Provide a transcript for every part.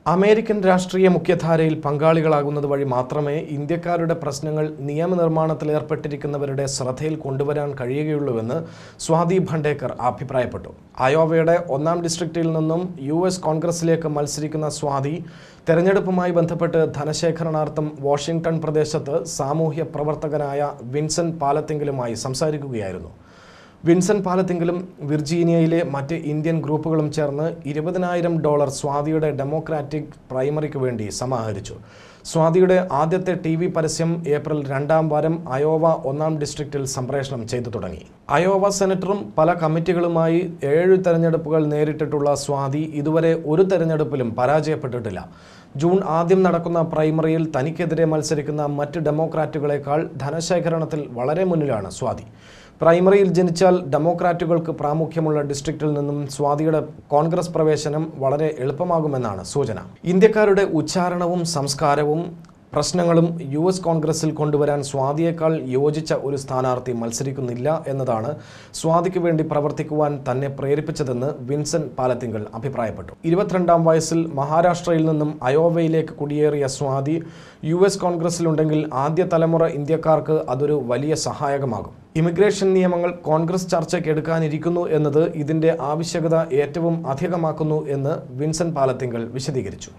American രാഷ്ട്രീയ മുഖ്യധാരയിൽ പങ്കാളികളാകുന്നത് വഴി മാത്രമേ ഇന്ത്യക്കാരുടെ പ്രശ്നങ്ങൾ നിയമനിർമ്മാണത്തിൽ ഏർപ്പെട്ടിരിക്കുന്നവരുടെ ശ്രദ്ധയിൽ കൊണ്ടുവരാൻ കഴിയുകയുള്ളൂവെന്ന് സ്വാതി ഭണ്ടേക്കർ അഭിപ്രായപ്പെട്ടു അയോവയുടെ ഒന്നാം ഡിസ്ട്രിക്റ്റിൽ നിന്നും യു എസ് കോൺഗ്രസിലേക്ക് മത്സരിക്കുന്ന സ്വാതി തെരഞ്ഞെടുപ്പുമായി ബന്ധപ്പെട്ട് ധനശേഖരണാർത്ഥം വാഷിംഗ്ടൺ പ്രദേശത്ത് സാമൂഹ്യ പ്രവർത്തകനായ വിൻസെന്റ് പാലത്തെങ്കിലുമായി സംസാരിക്കുകയായിരുന്നു വിൻസെന്റ് പാലത്തിങ്കലും വിർജീനിയയിലെ മറ്റ് ഇന്ത്യൻ ഗ്രൂപ്പുകളും ചേർന്ന് ഇരുപതിനായിരം ഡോളർ സ്വാതിയുടെ ഡെമോക്രാറ്റിക് പ്രൈമറിക്ക് വേണ്ടി സമാഹരിച്ചു സ്വാതിയുടെ ആദ്യത്തെ ടി വി പരസ്യം ഏപ്രിൽ രണ്ടാം വാരം അയോവ ഒന്നാം ഡിസ്ട്രിക്റ്റിൽ സംപ്രേഷണം ചെയ്തു തുടങ്ങി അയോവ സെനറ്ററും പല കമ്മിറ്റികളുമായി ഏഴ് തെരഞ്ഞെടുപ്പുകൾ നേരിട്ടിട്ടുള്ള സ്വാതി ഇതുവരെ ഒരു തെരഞ്ഞെടുപ്പിലും പരാജയപ്പെട്ടിട്ടില്ല ജൂൺ ആദ്യം നടക്കുന്ന പ്രൈമറിയിൽ തനിക്കെതിരെ മത്സരിക്കുന്ന മറ്റ് ഡെമോക്രാറ്റുകളെക്കാൾ ധനശേഖരണത്തിൽ വളരെ മുന്നിലാണ് സ്വാതി പ്രൈമറിയിൽ ജനിച്ചാൽ ഡെമോക്രാറ്റുകൾക്ക് പ്രാമുഖ്യമുള്ള ഡിസ്ട്രിക്റ്റിൽ നിന്നും സ്വാതിയുടെ കോൺഗ്രസ് പ്രവേശനം വളരെ എളുപ്പമാകുമെന്നാണ് സൂചന ഇന്ത്യക്കാരുടെ ഉച്ചാരണവും സംസ്കാരവും പ്രശ്നങ്ങളും യു എസ് കോൺഗ്രസിൽ കൊണ്ടുവരാൻ സ്വാതിയേക്കാൾ യോജിച്ച ഒരു സ്ഥാനാർത്ഥി മത്സരിക്കുന്നില്ല എന്നതാണ് സ്വാതിക്ക് വേണ്ടി പ്രവർത്തിക്കുവാൻ തന്നെ പ്രേരിപ്പിച്ചതെന്ന് വിൻസെന്റ് പാലത്തിങ്കൽ അഭിപ്രായപ്പെട്ടു ഇരുപത്തിരണ്ടാം വയസ്സിൽ മഹാരാഷ്ട്രയിൽ നിന്നും അയോവയിലേക്ക് കുടിയേറിയ സ്വാതി യു എസ് കോൺഗ്രസിലുണ്ടെങ്കിൽ ആദ്യ തലമുറ ഇന്ത്യക്കാർക്ക് അതൊരു വലിയ സഹായകമാകും ഇമിഗ്രേഷൻ നിയമങ്ങൾ കോൺഗ്രസ് ചർച്ചയ്ക്ക് എടുക്കാനിരിക്കുന്നു എന്നത് ഇതിന്റെ ആവശ്യകത ഏറ്റവും അധികമാക്കുന്നു എന്ന് വിൻസെന്റ് പാലത്തിങ്കൽ വിശദീകരിച്ചു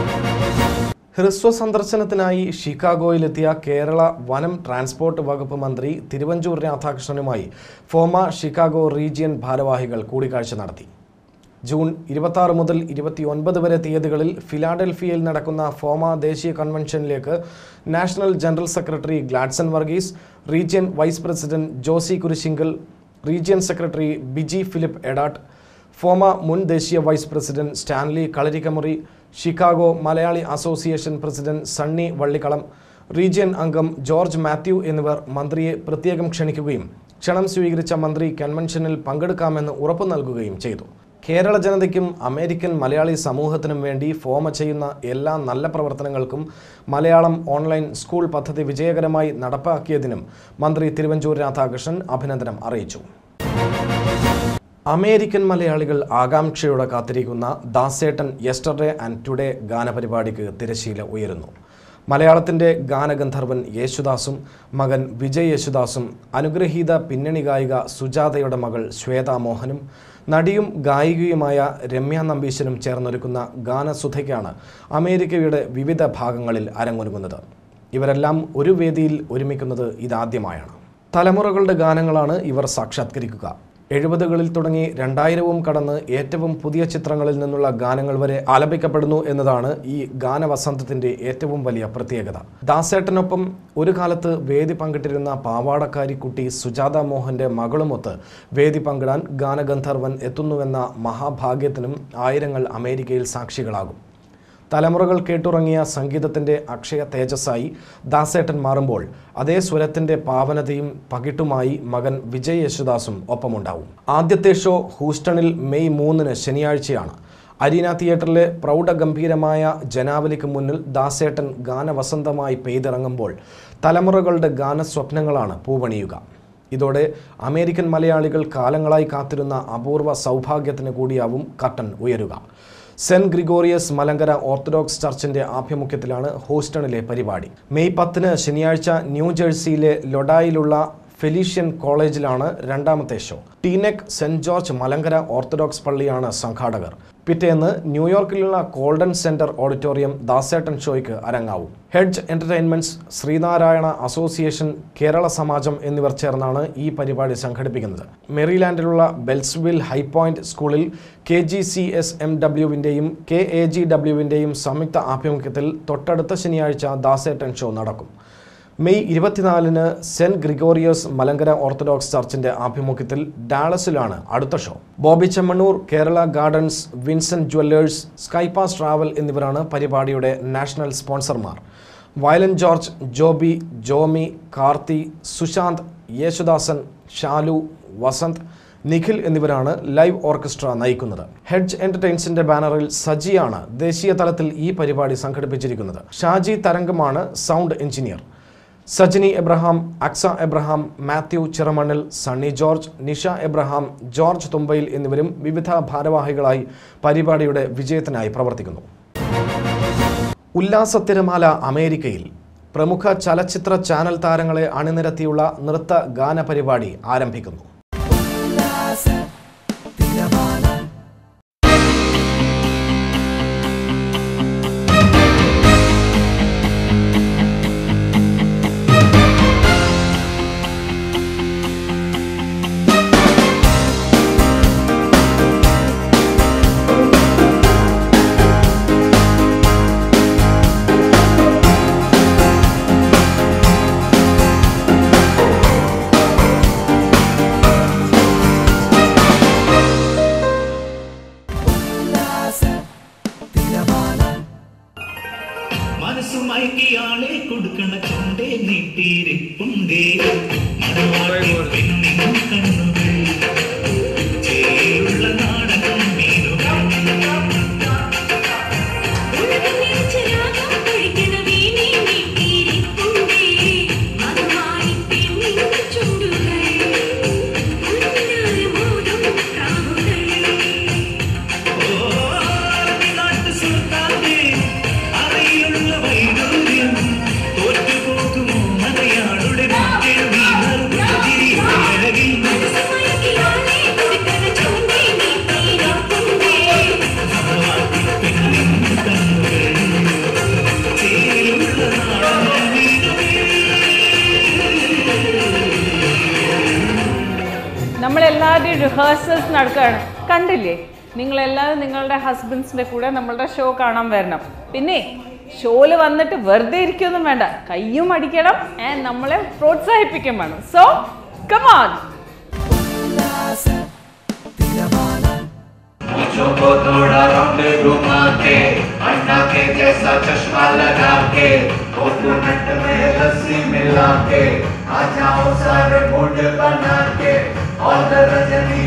ഹ്രസ്വ സന്ദർശനത്തിനായി ഷിക്കാഗോയിലെത്തിയ കേരള വനം ട്രാൻസ്പോർട്ട് വകുപ്പ് മന്ത്രി തിരുവഞ്ചൂർ രാധാകൃഷ്ണനുമായി ഫോമ ഷിക്കാഗോ റീജിയൻ ഭാരവാഹികൾ കൂടിക്കാഴ്ച നടത്തി ജൂൺ ഇരുപത്തി ആറ് മുതൽ ഇരുപത്തിയൊൻപത് വരെ തീയതികളിൽ ഫിലാഡൽഫിയയിൽ നടക്കുന്ന ഫോമ ദേശീയ കൺവെൻഷനിലേക്ക് national general secretary Gladson Varghese region vice president Josy Kurisinkal region secretary Biji Philip Edatt FOMAA മുൻ ദേശീയ vice president Stanley Kalarikkamuri Chicago Malayali association president Sunny Vallikkalam region അംഗം ജോർജ് മാത്യു എന്നിവർ മന്ത്രിയെ പ്രത്യേകം ക്ഷണിക്കുകയും ക്ഷണം സ്വീകരിച്ച മന്ത്രി കൺവെൻഷനിൽ പങ്കെടുക്കാമെന്ന് ഉറപ്പു നൽകുകയും ചെയ്തു കേരള ജനതയ്ക്കും അമേരിക്കൻ മലയാളി സമൂഹത്തിനും വേണ്ടി ഫോമ ചെയ്യുന്ന എല്ലാ നല്ല പ്രവർത്തനങ്ങൾക്കും മലയാളം ഓൺലൈൻ സ്കൂൾ പദ്ധതി വിജയകരമായി നടപ്പാക്കിയതിനും മന്ത്രി തിരുവഞ്ചൂർ രാധാകൃഷ്ണൻ അഭിനന്ദനം അറിയിച്ചു അമേരിക്കൻ മലയാളികൾ ആകാംക്ഷയോടെ കാത്തിരിക്കുന്ന ദാസേട്ടൻ യെസ്റ്റർഡേ ആൻഡ് ടുഡേ ഗാനപരിപാടിക്ക് തിരശീല ഉയരുന്നു മലയാളത്തിൻ്റെ ഗാനഗന്ധർവൻ യേശുദാസും മകൻ വിജയ് യേശുദാസും അനുഗ്രഹീത പിന്നണി ഗായിക സുജാതയുടെ മകൾ ശ്വേത മോഹനും നടിയും ഗായികയുമായ രമ്യ നമ്പീശനും ചേർന്നൊരുക്കുന്ന ഗാനസുധയ്ക്കാണ് അമേരിക്കയുടെ വിവിധ ഭാഗങ്ങളിൽ അരങ്ങൊരുങ്ങുന്നത് ഇവരെല്ലാം ഒരു വേദിയിൽ ഒരുമിക്കുന്നത് ഇതാദ്യമായാണ് തലമുറകളുടെ ഗാനങ്ങളാണ് ഇവർ സാക്ഷാത്കരിക്കുക എഴുപതുകളിൽ തുടങ്ങി രണ്ടായിരവും കടന്ന് ഏറ്റവും പുതിയ ചിത്രങ്ങളിൽ നിന്നുള്ള ഗാനങ്ങൾ വരെ ആലപിക്കപ്പെടുന്നു എന്നതാണ് ഈ ഗാനവസന്തത്തിന്റെ ഏറ്റവും വലിയ പ്രത്യേകത ദാസേട്ടനൊപ്പം ഒരു കാലത്ത് വേദി പങ്കിട്ടിരുന്ന പാവാടക്കാരി കുട്ടി സുജാത മോഹന്റെ മകളുമൊത്ത് വേദി പങ്കിടാൻ ഗാനഗന്ധർവൻ എത്തുന്നുവെന്ന മഹാഭാഗ്യത്തിനും ആയിരങ്ങൾ അമേരിക്കയിൽ സാക്ഷികളാകും തലമുറകൾ കേട്ടുറങ്ങിയ സംഗീതത്തിൻ്റെ അക്ഷയ തേജസ്സായി ദാസേട്ടൻ മാറുമ്പോൾ അതേ സ്വരത്തിൻ്റെ പാവനതയും പകിട്ടുമായി മകൻ വിജയ് യേശുദാസും ഒപ്പമുണ്ടാവും ആദ്യത്തെ ഷോ ഹൂസ്റ്റണിൽ മെയ് മൂന്നിന് ശനിയാഴ്ചയാണ് അരീന തിയേറ്ററിലെ പ്രൗഢഗംഭീരമായ ജനാവലിക്ക് മുന്നിൽ ദാസേട്ടൻ ഗാനവസന്തമായി പെയ്തിറങ്ങുമ്പോൾ തലമുറകളുടെ ഗാനസ്വപ്നങ്ങളാണ് പൂവണിയുക ഇതോടെ അമേരിക്കൻ മലയാളികൾ കാലങ്ങളായി കാത്തിരുന്ന അപൂർവ സൗഭാഗ്യത്തിന് കൂടിയാവും കട്ടൻ ഉയരുക സെന്റ് ഗ്രിഗോറിയസ് മലങ്കര ഓർത്തഡോക്സ് ചർച്ചിന്റെ ആഭിമുഖ്യത്തിലാണ് ഹൂസ്റ്റണിലെ പരിപാടി മെയ് പത്തിന് ശനിയാഴ്ച ന്യൂജേഴ്സിയിലെ ലൊഡായിലുള്ള ഫെലീഷ്യൻ കോളേജിലാണ് രണ്ടാമത്തെ show Teaneck saint George Malankara Orthodox പള്ളിയാണ് സംഘാടകർ പിറ്റേന്ന് ന്യൂയോർക്കിലുള്ള ഗോൾഡൻ സെന്റർ ഓഡിറ്റോറിയം ദാസേട്ടൻ ഷോയ്ക്ക് അരങ്ങാവും Hedge Entertainments Sreenarayana association Kerala Samajam എന്നിവർ ചേർന്നാണ് ഈ പരിപാടി സംഘടിപ്പിക്കുന്നത് മെറിലാൻഡിലുള്ള ബെൽസ്വിൽ ഹൈപോയിന്റ് സ്കൂളിൽ K G C S M ഡബ്ല്യുവിൻ്റെയും കെ എ ജി ഡബ്ല്യുവിൻ്റെയും സംയുക്ത ആഭിമുഖ്യത്തിൽ തൊട്ടടുത്ത ശനിയാഴ്ച ദാസേട്ടൻ ഷോ നടക്കും മെയ് ഇരുപത്തിനാലിന് സെന്റ് ഗ്രിഗോറിയസ് മലങ്കര ഓർത്തഡോക്സ് ചർച്ചിന്റെ ആഭിമുഖ്യത്തിൽ ഡാളസിലാണ് അടുത്ത show Boby Chemmanur Kerala Gardens Vincent Jewellers സ്കൈപാസ് travel എന്നിവരാണ് പരിപാടിയുടെ നാഷണൽ സ്പോൺസർമാർ വയലൻ ജോർജ് ജോബി ജോമി കാർത്തി സുശാന്ത് യേശുദാസൻ ഷാലു വസന്ത് നിഖിൽ എന്നിവരാണ് ലൈവ് ഓർക്കസ്ട്ര നയിക്കുന്നത് ഹെഡ്ജ് എന്റർടൈൻസിന്റെ ബാനറിൽ സജിയാണ് ദേശീയ തലത്തിൽ ഈ പരിപാടി സംഘടിപ്പിച്ചിരിക്കുന്നത് ഷാജി തരംഗമാണ് സൗണ്ട് എഞ്ചിനീയർ സജിനി എബ്രഹാം അക്സ എബ്രഹാം മാത്യു ചിറമണ്ണിൽ സണ്ണി ജോർജ് നിഷ എബ്രഹാം ജോർജ് തുമ്പയിൽ എന്നിവരും വിവിധ ഭാരവാഹികളായി പരിപാടിയുടെ വിജയത്തിനായി പ്രവർത്തിക്കുന്നു ഉല്ലാസ തിരമാല അമേരിക്കയിൽ പ്രമുഖ ചലച്ചിത്ര ചാനൽ താരങ്ങളെ അണിനിരത്തിയുള്ള നൃത്ത ഗാന പരിപാടി ആരംഭിക്കുന്നു മനസ്സുമയക്കിയാളെ കൊടുക്കണ ചുണ്ടേ നീട്ടിയിരിപ്പുണ്ടേ മണവാട്ടി പെണ്ണിൻ കണ്ണുകൾ ചേലുള്ള നാടകം മീനുകൾ നാട്ടു സുൽത്താനെ അറിയുള്ള വൈഡൂര്യം തോറ്റുപോകുമോ മലയാളുടെ മക്കൾ വീണറുപതിരി അഴകിൽ മണവാട്ടി പെണ്ണിൻ കണ്ണുകൾ ചേലുള്ള നാടകം മീനുകൾ നമ്മളെല്ലാവരുടെയും റിഹേഴ്സൽസ് നടക്കുകയാണ് കണ്ടില്ലേ നിങ്ങളെല്ലാവരും നിങ്ങളുടെ ഹസ്ബൻഡ്സിൻ്റെ കൂടെ നമ്മളുടെ ഷോ കാണാൻ വരണം പിന്നെ ഷോയിൽ വന്നിട്ട് വെറുതെ ഇരിക്കൊന്നും വേണ്ട കയ്യും അടിക്കണം ആൻഡ് നമ്മളെ പ്രോത്സാഹിപ്പിക്കും വേണം സോ കമാൺ मुझो को थोड़ा राउंड घुमा के अन्ना के जैसा चश्मा लगा के फोटो नट में लस्सी मिला के आ जाओ सारे मूड बना के और the Rajni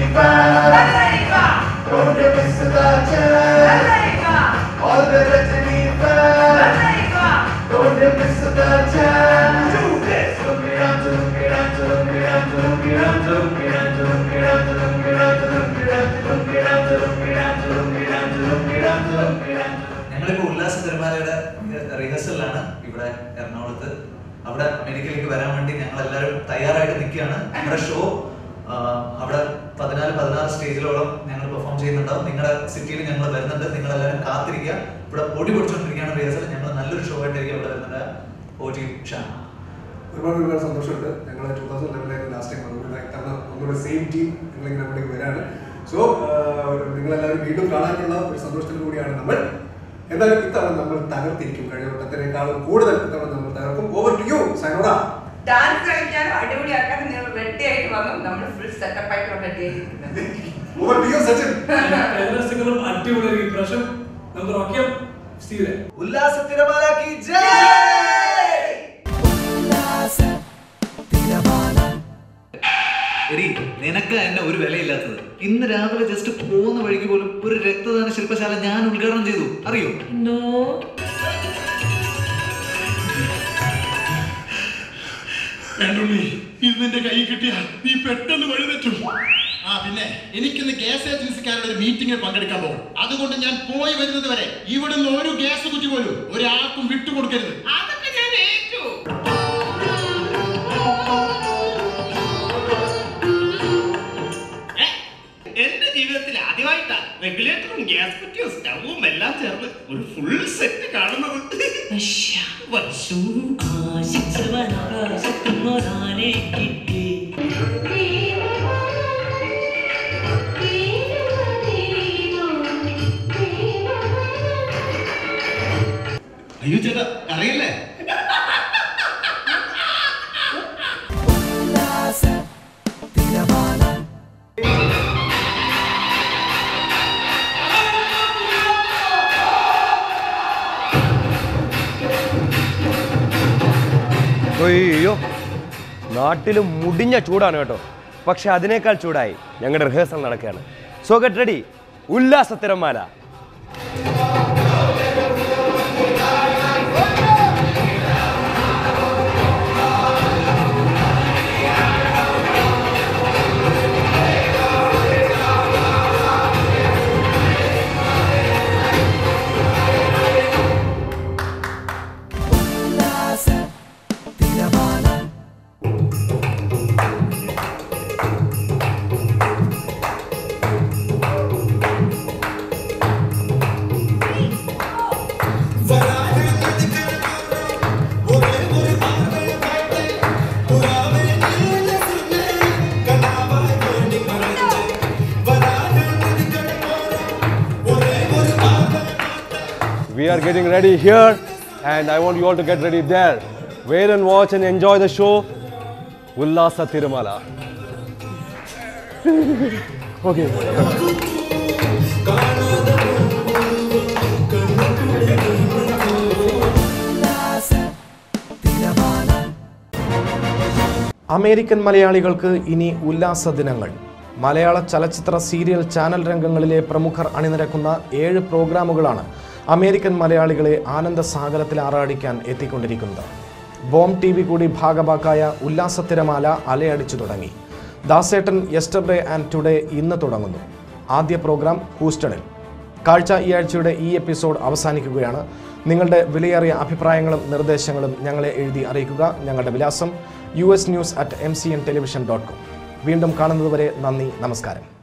Don't miss the chance All the Rajni Don't miss the chance Zulumira, zulumira, zulumira, zulumira, zulumira, zulumira, zulumira, zulumira, zulumira, zulumira, zulumira, zulumira, zulumira. ഞങ്ങളിപ്പോ ഉല്ലാസ തിരുമാലയുടെ റിഹേഴ്സലാണ് ഇവിടെ എറണാകുളത്ത് അവിടെ അമേരിക്കയിലേക്ക് വരാൻ വേണ്ടി ഞങ്ങൾ എല്ലാവരും തയ്യാറായിട്ട് നിൽക്കുകയാണ് നമ്മുടെ ഷോ അവിടെ പതിനാല് പതിനാറ് സ്റ്റേജിലോളം ഞങ്ങൾ പെർഫോം ചെയ്യുന്നുണ്ടാവും നിങ്ങളുടെ സിറ്റിയിൽ ഞങ്ങൾ വരുന്നുണ്ട് നിങ്ങൾ എല്ലാവരും കാത്തിരിക്കുക ഇവിടെ പൊടി പൊടിച്ചുകൊണ്ടിരിക്കുകയാണ് റിഹേഴ്സൽ ഞങ്ങൾ നല്ലൊരു ഷോ ആയിട്ടായിരിക്കും ഇവിടെ വരുന്നത് ഓ ജി ഷാ ഒരുപാട് ഒരുപാട് സന്തോഷമുണ്ട് ഞങ്ങൾ ടൂ തൗസൻഡ് ലെവലിലേക്ക് ലാസ്റ്റ് ടൈം വന്നു കാരണം ഒന്നുകൂടെ സെയിം ടീം നിങ്ങളിങ്ങനെ നമ്മളിലേക്ക് വരാണ് സോ നിങ്ങളെല്ലാവരും വീണ്ടും കാണാനുള്ള ഒരു സന്തോഷത്തിൽ കൂടിയാണ് നമ്മൾ എന്തായാലും ഇത്തവണ നമ്മൾ തകർത്തിരിക്കും കഴിഞ്ഞ വട്ടത്തിനേക്കാളും കൂടുതൽ ഇത്തവണ നമ്മൾ തകർക്കും ഓവർ ടു യു സൈനോടാ ഡാൻസ് കളിക്കാനും അടിപൊളിയാക്കാനും നിങ്ങൾ റെഡി ആയിട്ട് വന്നു നമ്മൾ ഫുൾ സെറ്റപ്പ് ആയിട്ട് റെഡി ആയിരിക്കുന്നത് ഓവർ ടു യു സച്ചിൻ എല്ലാ സിംഗറും അടിപൊളി ഈ പ്രാവശ്യം നമുക്ക് റോക്കിയം സ്റ്റീവേ ഉല്ലാസ തിരമാല കി ജയ് എടി നിനക്ക് എന്നെ ഒരു വിലയില്ലാത്തത് ഇന്ന് രാവിലെ ജസ്റ്റ് പോകുന്ന വഴിക്ക് പോലും ഒരു രക്തദാന ശില്പശാല ഞാൻ ഉദ്ഘാടനം ചെയ്തു അറിയോ വേണ്ടുണ്ണി ഇത് നിന്റെ കൈ കിട്ടിയാൽ നീ പെട്ടെന്ന് വഴിതെറ്റും ആ പിന്നെ എനിക്കിന്ന് ഗ്യാസ് ഏജൻസിക്കാരുടെ ഒരു മീറ്റിംഗിൽ പങ്കെടുക്കാൻ പോകും അതുകൊണ്ട് ഞാൻ പോയി വരുന്നത് വരെ ഇവിടുന്ന് ഒരു ഗ്യാസ് കുറ്റി പോലും ഒരാൾക്കും വിട്ടുകൊടുക്കരുത് അതൊക്കെ ഞാൻ ഏറ്റു ഏ, എന്റെ ജീവിതത്തിൽ ആദ്യമായിട്ടാ റെഗുലേറ്ററും ഗ്യാസ് കുറ്റിയും സ്റ്റവും എല്ലാം ചേർന്ന് ഒരു ഫുൾ സെറ്റ് കാണുന്നത് വർഷു അയ്യോ ചേട്ടാ അറിയില്ലേ അയ്യോ നാട്ടിലും മുടിഞ്ഞ ചൂടാണ് കേട്ടോ പക്ഷെ അതിനേക്കാൾ ചൂടായി ഞങ്ങളുടെ റിഹേഴ്സൽ നടക്കുകയാണ് സോ ഗെറ്റ് റെഡി ഉല്ലാസ തിരമാല We are getting ready here, and I want you all to get ready there. Wait and watch and enjoy the show. Ullasa Tirumala. okay. American മലയാളികൾക്ക് ഇനി ഉല്ലാസ ദിനങ്ങൾ മലയാള ചലച്ചിത്ര സീരിയൽ ചാനൽ രംഗങ്ങളിലെ പ്രമുഖർ അണിനിരക്കുന്ന ഏഴ് പ്രോഗ്രാമുകളാണ് അമേരിക്കൻ മലയാളികളെ ആനന്ദ സാഗരത്തിൽ ആറാടിക്കാൻ എത്തിക്കൊണ്ടിരിക്കുന്നത് ബോം ടി വി കൂടി ഭാഗമാക്കായ ഉല്ലാസ തിരമാല അലയടിച്ചു തുടങ്ങി ദാസേട്ടൻ യെസ്റ്റർഡേ ആൻഡ് ടുഡേ ഇന്ന് തുടങ്ങുന്നു ആദ്യ പ്രോഗ്രാം ഹൂസ്റ്റണിൽ കാഴ്ച ഈ ആഴ്ചയുടെ ഈ എപ്പിസോഡ് അവസാനിക്കുകയാണ് നിങ്ങളുടെ വിലയേറിയ അഭിപ്രായങ്ങളും നിർദ്ദേശങ്ങളും ഞങ്ങളെ എഴുതി അറിയിക്കുക ഞങ്ങളുടെ വിലാസം U S news at M C N television dot com വീണ്ടും കാണുന്നതുവരെ നന്ദി നമസ്കാരം